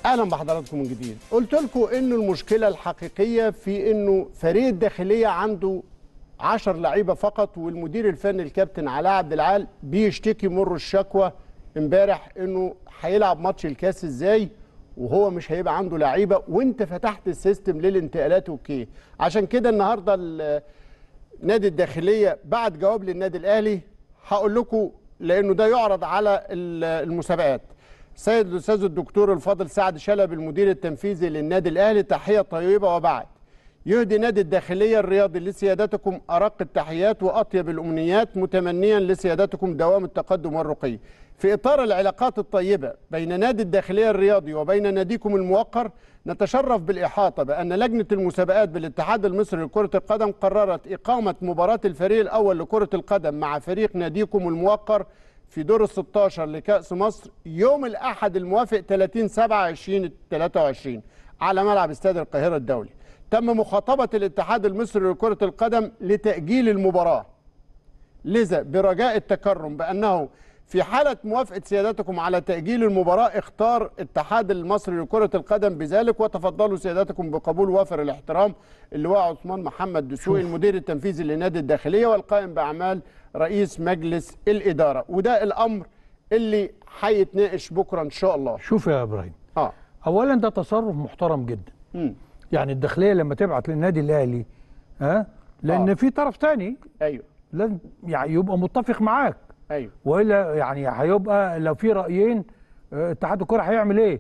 اهلا بحضراتكم من جديد قلت لكم انه المشكله الحقيقيه في انه فريق الداخليه عنده 10 لعيبه فقط والمدير الفني الكابتن علاء عبد العال بيشتكي مر الشكوى امبارح انه هيلعب ماتش الكاس ازاي وهو مش هيبقى عنده لعيبه وانت فتحت السيستم للانتقالات اوكي عشان كده النهارده ال- نادي الداخليه بعد جواب للنادي الاهلي هقول لكم لانه ده يعرض على ال- المسابقات سيد الاستاذ الدكتور الفاضل سعد شلبي المدير التنفيذي للنادي الاهلي تحيه طيبه وبعد يهدي نادي الداخليه الرياضي لسيادتكم ارق التحيات واطيب الامنيات متمنيا لسيادتكم دوام التقدم والرقي في اطار العلاقات الطيبه بين نادي الداخليه الرياضي وبين ناديكم الموقر نتشرف بالاحاطه بان لجنه المسابقات بالاتحاد المصري لكره القدم قررت اقامه مباراه الفريق الاول لكره القدم مع فريق ناديكم الموقر في دور ال 16 لكأس مصر يوم الأحد الموافق 30 7 2023 على ملعب استاد القاهرة الدولي. تم مخاطبة الاتحاد المصري لكرة القدم لتأجيل المباراة. لذا برجاء التكرم بأنه في حالة موافقة سيادتكم على تأجيل المباراة اختار الاتحاد المصري لكرة القدم بذلك وتفضلوا سيادتكم بقبول وافر الاحترام اللواء عثمان محمد دسوقي المدير التنفيذي لنادي الداخلية والقائم بأعمال رئيس مجلس الإدارة وده الأمر اللي هيتناقش بكرة إن شاء الله شوف يا ابراهيم اه اولا ده تصرف محترم جدا مم. يعني الداخليه لما تبعت للنادي الاهلي ها لان آه. في طرف تاني أيوه لازم يعني يبقى متفق معاك أيوه والا يعني هيبقى لو في رايين آه، اتحاد الكره هيعمل ايه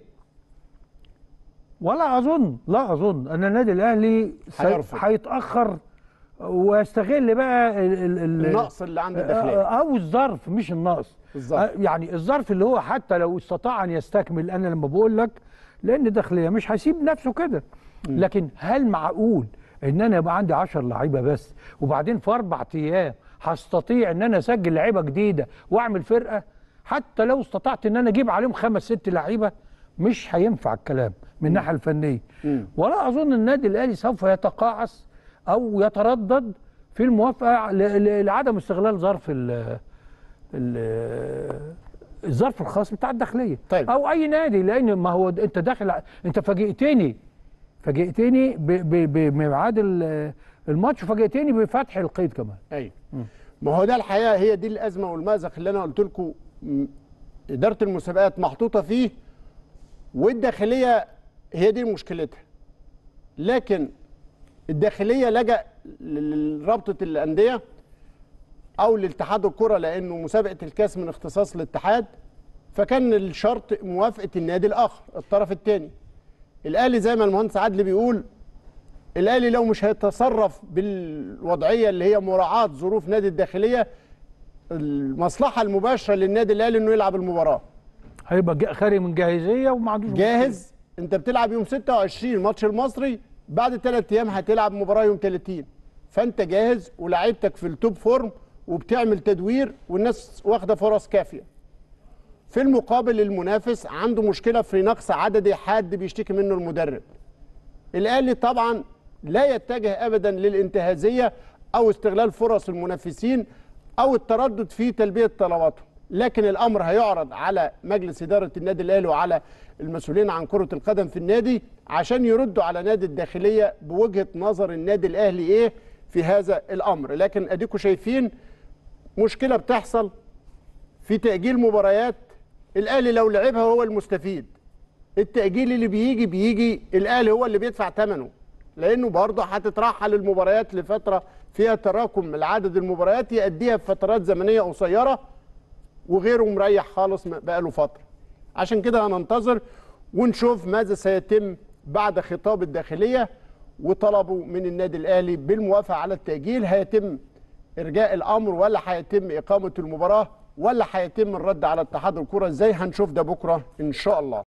ولا اظن لا اظن ان النادي الاهلي سي- هيرفض. هيتاخر ويستغل بقى ال- ال- ال- النقص اللي عند الداخلية او الظرف مش النقص الظرف. آه، يعني الظرف اللي هو حتى لو استطاع ان يستكمل انا لما بقول لك لان الداخليه مش هيسيب نفسه كده لكن هل معقول ان انا يبقى عندي 10 لعيبه بس وبعدين في اربع ايام هستطيع ان انا اسجل لعيبه جديده واعمل فرقه حتى لو استطعت ان انا اجيب عليهم خمس ست لعيبه مش هينفع الكلام من الناحيه الفنيه مم. ولا اظن النادي الاهلي سوف يتقاعس او يتردد في الموافقه ل- ل- لعدم استغلال ظرف ال ال- الظرف الخاص بتاع الداخليه طيب. او اي نادي لان ما هو د- انت داخل ع- انت فاجئتني فاجئتني ب- ب- بميعاد ال- الماتش وفاجئتني بفتح القيد كمان ايوه ما هو ده الحقيقه هي دي الازمه والمازق اللي انا قلت لكم م- اداره المسابقات محطوطه فيه والداخليه هي دي مشكلتها لكن الداخليه لجا لرابطه الانديه او لاتحاد الكره لانه مسابقه الكاس من اختصاص الاتحاد فكان الشرط موافقه النادي الاخر الطرف الثاني الاهلي زي ما المهندس عادل بيقول الاهلي لو مش هيتصرف بالوضعيه اللي هي مراعاه ظروف نادي الداخليه المصلحه المباشره للنادي الاهلي انه يلعب المباراه هيبقى جا- خارج من جاهزيه وما عندوش جاهز انت بتلعب يوم 26 ماتش المصري بعد ثلاث ايام هتلعب مباراه يوم 30 فانت جاهز ولاعيبتك في التوب فورم وبتعمل تدوير والناس واخده فرص كافيه في المقابل المنافس عنده مشكله في نقص عددي حاد بيشتكي منه المدرب الاهلي طبعا لا يتجه ابدا للانتهازيه او استغلال فرص المنافسين او التردد في تلبيه طلباتهم لكن الامر هيعرض على مجلس اداره النادي الاهلي وعلى المسؤولين عن كره القدم في النادي عشان يردوا على نادي الداخليه بوجهه نظر النادي الاهلي ايه في هذا الامر لكن اديكم شايفين مشكله بتحصل في تاجيل مباريات الاهلي لو لعبها هو المستفيد التأجيل اللي بيجي بيجي الأهلي هو اللي بيدفع ثمنه لأنه برضه هتترحل المباريات لفترة فيها تراكم العدد المباريات يأديها في فترات زمنية قصيرة وغيره مريح خالص بقاله فترة عشان كده هننتظر ونشوف ماذا سيتم بعد خطاب الداخلية وطلبوا من النادي الأهلي بالموافقة على التأجيل هيتم إرجاء الأمر ولا هيتم إقامة المباراة ولا هيتم الرد على اتحاد الكرة ازاي هنشوف ده بكرة إن شاء الله